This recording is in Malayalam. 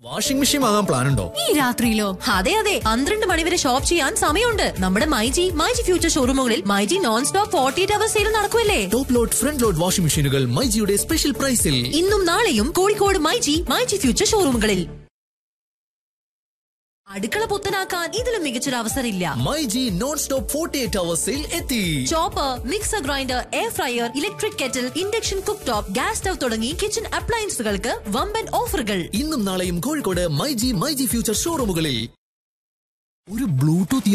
വാഷിംഗ് മെഷീൻ വാങ്ങാൻ പ്ലാൻ ഉണ്ടോ ഈ രാത്രിയിലോ അതെ അതെ പന്ത്രണ്ട് മണിവരെ ഷോപ്പ് ചെയ്യാൻ സമയമുണ്ട് നമ്മുടെ മൈജി മൈജി ഫ്യൂച്ചർ ഷോറൂമുകളിൽ myG non stop forty eight hour sale നടക്കുമല്ലേ top load front load washing മെഷീനുകൾ മൈജിയുടെ സ്പെഷ്യൽ പ്രൈസിൽ ഇന്നും നാളെയും കോഴിക്കോട് മൈജി മൈജി ഫ്യൂച്ചർ ഷോറൂമുകളിൽ അടുക്കള പുത്തനാക്കാൻ ഇതിലും മികച്ചൊരു അവസരം ഇല്ല myG non stop forty eight hour sale എത്തി chopper mixer grinder air fryer electric kettle induction cook top gas stove തുടങ്ങി കിച്ചൺ അപ്ലയൻസുകൾക്ക് വമ്പൻ ഓഫറുകൾ ഇന്നും നാളെയും കോഴിക്കോട് മൈജി മൈജി ഫ്യൂച്ചർ ഷോറൂമുകളിൽ ഒരു ബ്ലൂടൂത്ത്